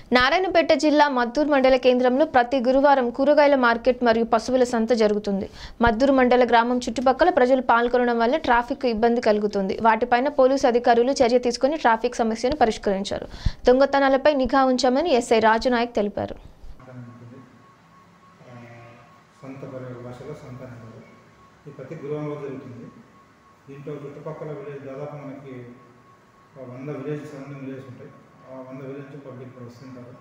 నారాయణపేట జిల్లా మద్దూరు మండల కేంద్రంలో ప్రతి గురువారం కూరగాయల మార్కెట్ మరియు పశువుల సంత జరుగుతుంది మద్దూరు మండల గ్రామం చుట్టుపక్కల ప్రజలు పాల్గొనడం వల్ల ట్రాఫిక్ ఇబ్బంది కలుగుతుంది వాటిపైన పోలీసు అధికారులు చర్య తీసుకుని ట్రాఫిక్ సమస్యను పరిష్కరించారు దొంగతనాలపై నిఘా ఉంచామని ఎస్ఐ రాజునాయక్ తెలిపారు అని ఉంటుంది ఆ, సొంత పర్యాల భాషలో సొంత నెంబరు ఇది ప్రతి గురువారం రోజు జరుగుతుంది దీంట్లో చుట్టుపక్కల విలేజ్ దాదాపు మనకి ఒక వంద విలేజ్ సరౌండింగ్ విలేజ్ ఉంటాయి ఆ వంద విలేజ్ నుంచి పబ్లిక్ ఇక్కడ వస్తుంటారు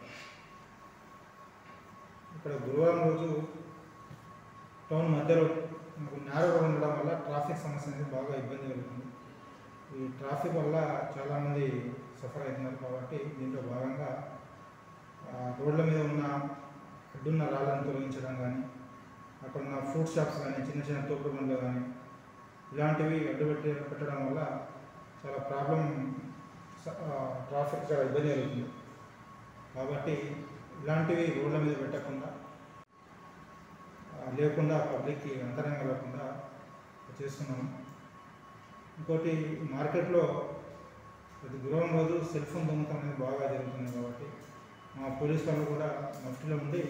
ఇక్కడ గురువారం రోజు టౌన్ మధ్యలో మనకు నేరోగా ఉండడం వల్ల ట్రాఫిక్ సమస్య అనేది బాగా ఇబ్బంది కలుగుతుంది ఈ ట్రాఫిక్ వల్ల చాలామంది సఫర్ అవుతున్నారు కాబట్టి దీంట్లో భాగంగా ఆ, రోడ్ల మీద ఉన్న అడ్డున్న రాళ్ళను తొలగించడం కానీ అక్కడ ఉన్న ఫ్రూట్ షాప్స్ కానీ చిన్న చిన్న తోపుడు బండ్లు కానీ ఇలాంటివి అడ్డు పెట్టి పెట్టడం వల్ల చాలా ప్రాబ్లం ట్రాఫిక్ చాలా ఇబ్బంది కలుగుతుంది కాబట్టి ఇలాంటివి రోడ్ల మీద పెట్టకుండా ఆ, లేకుండా పబ్లిక్కి అంతరంగం కలగకుండా చేస్తున్నాము ఇంకోటి మార్కెట్లో ప్రతి గురువారం రోజు సెల్ ఫోన్ దొంగతనం అనేది బాగా జరుగుతుంది కాబట్టి మా పోలీస్ వాళ్ళు కూడా మఫ్టీలో ఉండి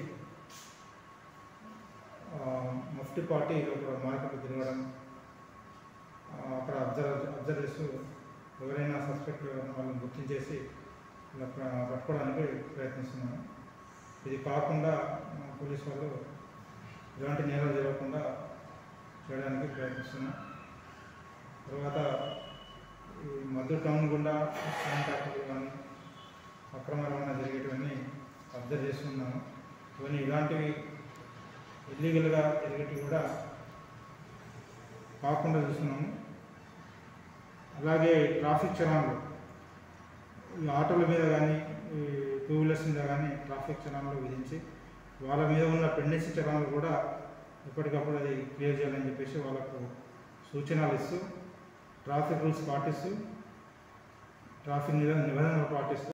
ఆ, మఫ్టీ పార్టీ ఒక మార్కెట్ తిరగడం ఆ, అక్కడ అబ్జర్వ్ అబ్జర్వ్ చేస్తూ ఎవరైనా సస్పెక్ట్ వాళ్ళని గుర్తించేసి ఇలా ప్ర- పట్టుకోవడానికి ప్రయత్నిస్తున్నాను ఇది కాకుండా మా పోలీస్ వాళ్ళు ఎలాంటి నేరాలు జరగకుండా చేయడానికి ప్రయత్నిస్తున్నాం తర్వాత ఈ మద్దతు టౌన్ గుండా కాంటాక్టులు కానీ అక్రమ రవాణా జరిగేటివన్నీ అబ్జర్వ్ చేస్తున్నాము ఇవన్నీ ఇలాంటివి ఇల్లీగల్గా జరిగేటివి కూడా కాకుండా చూస్తున్నాము అలాగే ట్రాఫిక్ చలాన్లు ఈ ఆటోల మీద కానీ ఈ టూ వీలర్స్ మీద కానీ ట్రాఫిక్ చలాన్లు విధించి వాళ్ళ మీద ఉన్న పెండెన్సీ చలాన్లు కూడా ఎప్పటికప్పుడు అది క్లియర్ చేయాలని చెప్పేసి వాళ్ళకు సూచనలు ఇస్తూ ట్రాఫిక్ రూల్స్ పాటిస్తూ ట్రాఫిక్ నిబంధనలు పాటిస్తూ